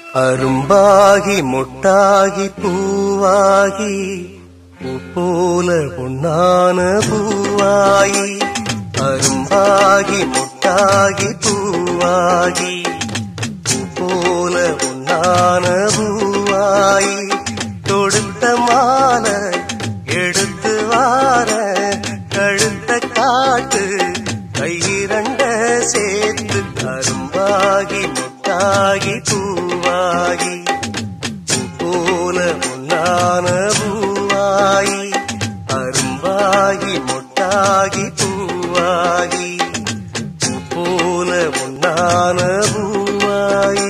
அரும்பாகி முட்டாகி பூவாகி பூ போல பொன்னான பூவாயி அரும்பாகி முட்டாகி பூவாகி பூ போல பொன்னான பூவாயி தொடுத்த மாலை எடுத்து வார கழுத்த காட்டு கையிரண்ட சேர்த்து அரும்பாகி முட்டாகி பூவாகி பூ போல பொன்னான பூவாயி அரும்பாகி முட்டாகி பூவாகி பூ போல பொன்னான பூவாயி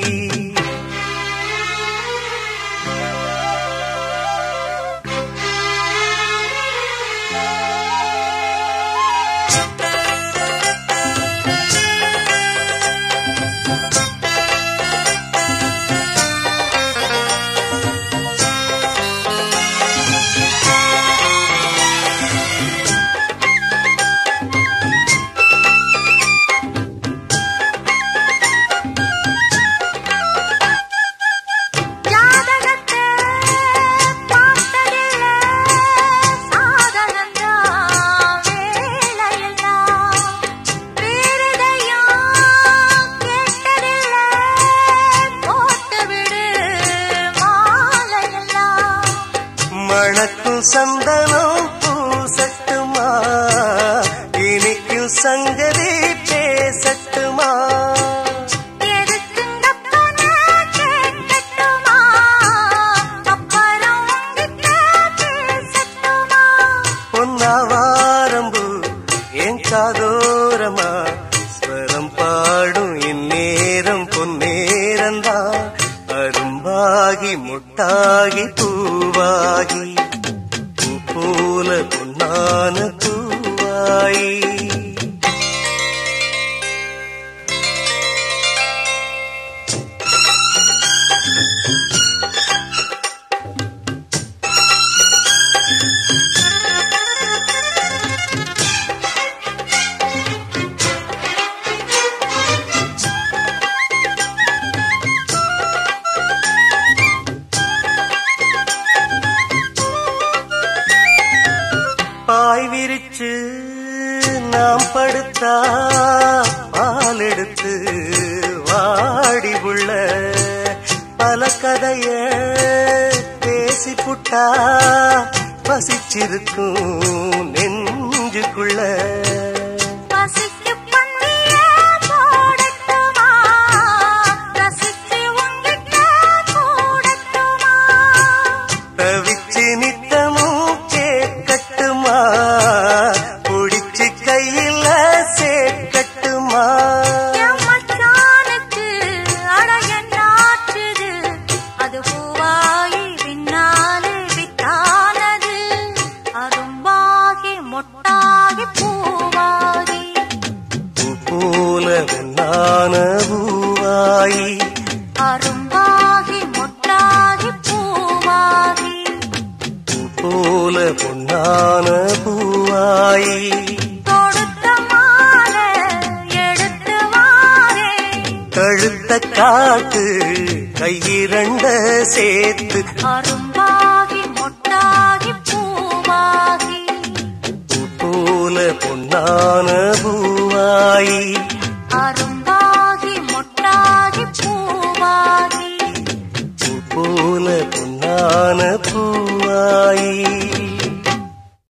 ஜாதகத்தை பார்த்ததில்ல சாதகந்தான் வேலையெல்லாம் வேறெதையும் கேட்டதில்ல போட்டு விடு மாலையெல்லாம் மணக்கும் சந்தனம் பூசட்டுமா இனிக்கும் சங்கதி பேசட்டுமா எதுக்குங்கப்பன கேட்கட்டுமா அப்புறம் உங்கிட்ட பேசட்டுமா பொன்னாவாரம்பு என் காதோரமா ஸ்வரம் பாடும் இந்நேரம் பொன்னேரந்தான் அரும்பாகி முட்டாகி பூவாகி பூ போல பொன்னான பூவாயி பாய் விரிச்சு நாம் படுத்தா பால் எடுத்து வாடி உள்ள பல கதைய பேசி புட்டா பசிச்சிருக்கும் நெஞ்சுக்குள்ள பசிக்கு பந்திய போடட்டுமா ரசிச்சு உங்கிட்ட கூடட்டுமா தவிச்சு நித்தமும் கேட்கட்டுமா புடிச்சு கையில சேர்க்கட்டுமா என் மச்சானுக்கு அழக நாற்றுது அது பூவாகி பின்னாலே வித்தானது அரும்பாகி மொட்டாகி பூவாகி பூ போல வெண்ணான பூவாயி அரும்பாகி மொட்டாகி பூவாகி பூ போல பொன்னான பூவாயி தொடுத்த மாலை எடுத்து வாரே கழுத்த காட்டு கையிரண்ட சேர்த்து அரும்பாகி